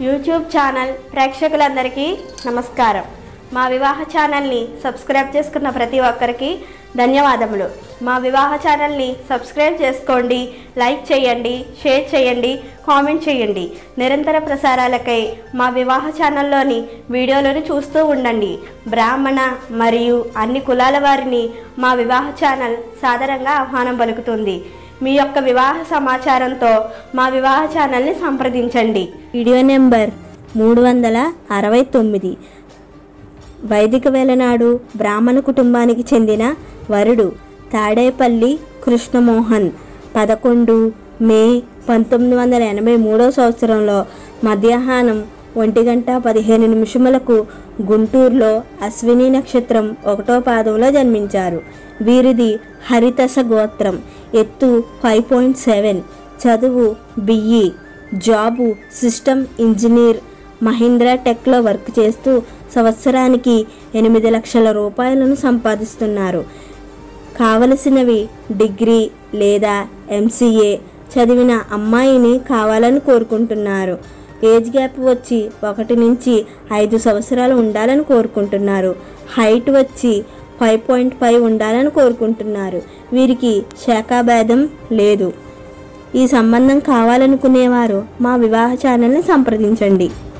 YouTube channel ప్రేక్షకులందరికీ నమస్కారం మా వివాహ ఛానల్ని సబ్స్క్రైబ్ చేసుకున్న ప్రతి ఒక్కరికి ధన్యవాదములు మా వివాహ ఛానల్ని సబ్స్క్రైబ్ చేసుకోండి లైక్ చేయండి షేర్ చేయండి కామెంట్ చేయండి నిరంతర ప్రసారాలకై మా వివాహ ఛానల్లోని వీడియోలను చూస్తూ ఉండండి బ్రాహ్మణ మరియు అన్ని కులాల వారిని మా వివాహ ఛానల్ సాదరంగా ఆహ్వానం పలుకుతుంది మీ యొక్క వివాహ సమాచారంతో మా వివాహ ఛానల్ని సంప్రదించండి వీడియో నెంబర్ మూడు వందల అరవై తొమ్మిది వైదిక వేలనాడు బ్రాహ్మణ కుటుంబానికి చెందిన వరుడు తాడేపల్లి కృష్ణమోహన్ పదకొండు మే పంతొమ్మిది వందల ఎనభై మూడో సంవత్సరంలో మధ్యాహ్నం ఒంటి గంట పదిహేను నిమిషములకు గుంటూరులో అశ్విని నక్షత్రం ఒకటో పాదంలో జన్మించారు వీరిది హరితస గోత్రం ఎత్తు ఫైవ్ పాయింట్ సెవెన్ చదువు BE job system engineer Mahindra టెక్లో వర్క్ చేస్తూ సంవత్సరానికి ఎనిమిది లక్షల రూపాయలను సంపాదిస్తున్నారు కావలసినవి డిగ్రీ లేదా ఎంసీఏ చదివిన అమ్మాయిని కావాలని కోరుకుంటున్నారు ఏజ్ గ్యాప్ వచ్చి ఒకటి నుంచి ఐదు సంవత్సరాలు ఉండాలని కోరుకుంటున్నారు హైట్ వచ్చి ఫైవ్ పాయింట్ ఫైవ్ ఉండాలని కోరుకుంటున్నారు వీరికి శాఖాభేదం లేదు ఈ సంబంధం కావాలనుకునేవారు మా వివాహ ఛానల్ని సంప్రదించండి